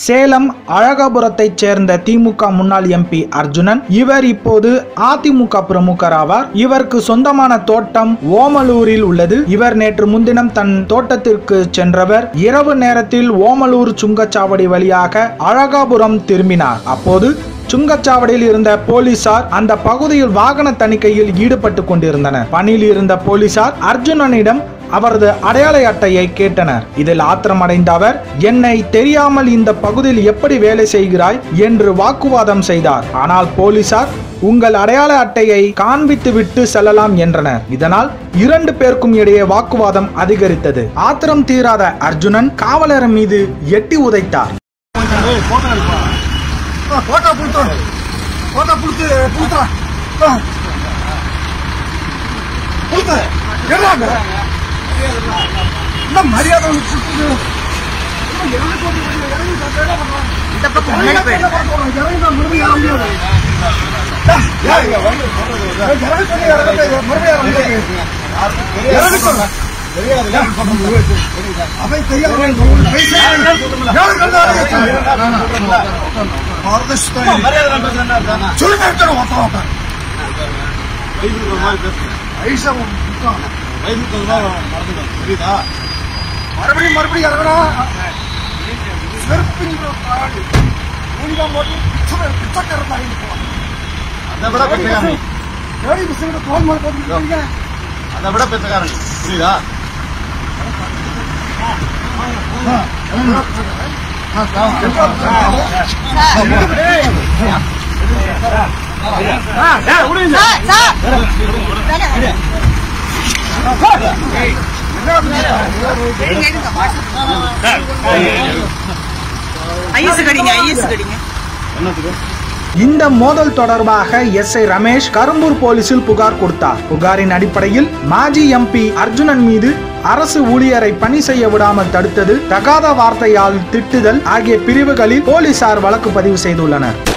சேலம் அழகாபுரத்தைச் சேர்ந்த திமுக முன்னாள் எம்பி அர்ஜுனன் இவர் இப்போது அதிமுக பிரமுகர் ஆவார் இவருக்கு சொந்தமான தோட்டம் ஓமலூரில் உள்ளது இவர் நேற்று முன்தினம் தன் தோட்டத்திற்கு சென்றவர் இரவு நேரத்தில் ஓமலூர் சுங்கச்சாவடி வழியாக அழகாபுரம் திரும்பினார் அப்போது சுங்கச்சாவடியில் இருந்த போலீசார் அந்த பகுதியில் வாகன தணிக்கையில் ஈடுபட்டு கொண்டிருந்தனர் பணியில் இருந்த போலீசார் அர்ஜுனனிடம் அவரது அடையாள அட்டையை கேட்டனர் இதில் ஆத்திரமடைந்த அவர் என்னை தெரியாமல் இந்த பகுதியில் எப்படி வேலை செய்கிறாய் என்று வாக்குவாதம் செய்தார் ஆனால் போலீசார் உங்கள் அடையாள அட்டையை காண்பித்து விட்டு செல்லலாம் என்றனர் இதனால் இரண்டு பேருக்கும் இடையே வாக்குவாதம் அதிகரித்தது ஆத்திரம் தீராத அர்ஜுனன் காவலர் மீது எட்டி உதைத்தார் போட்டா புடுத்து போட்டா புடுத்து புடுத்தா புடுத்து என்னங்க என்ன மரியாதை உனக்கு கொடுத்தது? என்ன இறங்கி போட்டு இறங்கி இறங்கி நான் என்ன பண்ணுவேன்? இந்த பக்கம் முன்னாடி போயிடு. என்ன பண்ண போறோம்? இறங்கி நான் மறுபடியும் ஏற முடியாது. ஏய், ஏய், இறங்கி சொல்லி இறங்கி மறுபடியும் ஏற முடியாது. இறங்கி சொல்லு. அவை தெரியாது உங்களுக்கு பேச யாரு கண்டாரு சொல்லி நிறுத்தணும் ஒருத்தன் ஒருத்தன். ஐசா முத்தம். மறுபடியும் மறுபடியும் இறங்கணும் செருப்பிங்க பாரு. ஊனிதான் போட்டு பிச்சை பிச்சைக்காரன் வாங்கிட்டு போவான். ஏடி பிஸ்கட்டை தோல் மேல போட்டு நிக்கிறீங்க? அதை விட பெற்றக்காரங்க புரியுதா ஐஎஸ் கடிங்க ஐஎஸ் கடிங்க இந்த மோதல் தொடர்பாக எஸ் ஐ ரமேஷ் கரும்பூர் போலீசில் புகார் கொடுத்தார் புகாரின் அடிப்படையில் மாஜி எம்பி அர்ஜுனன் மீது அரசு ஊழியரை பணி செய்ய விடாமல் தடுத்தது தகாத வார்த்தையால் திட்டுதல் ஆகிய பிரிவுகளில் போலீசார் வழக்கு பதிவு செய்துள்ளனர்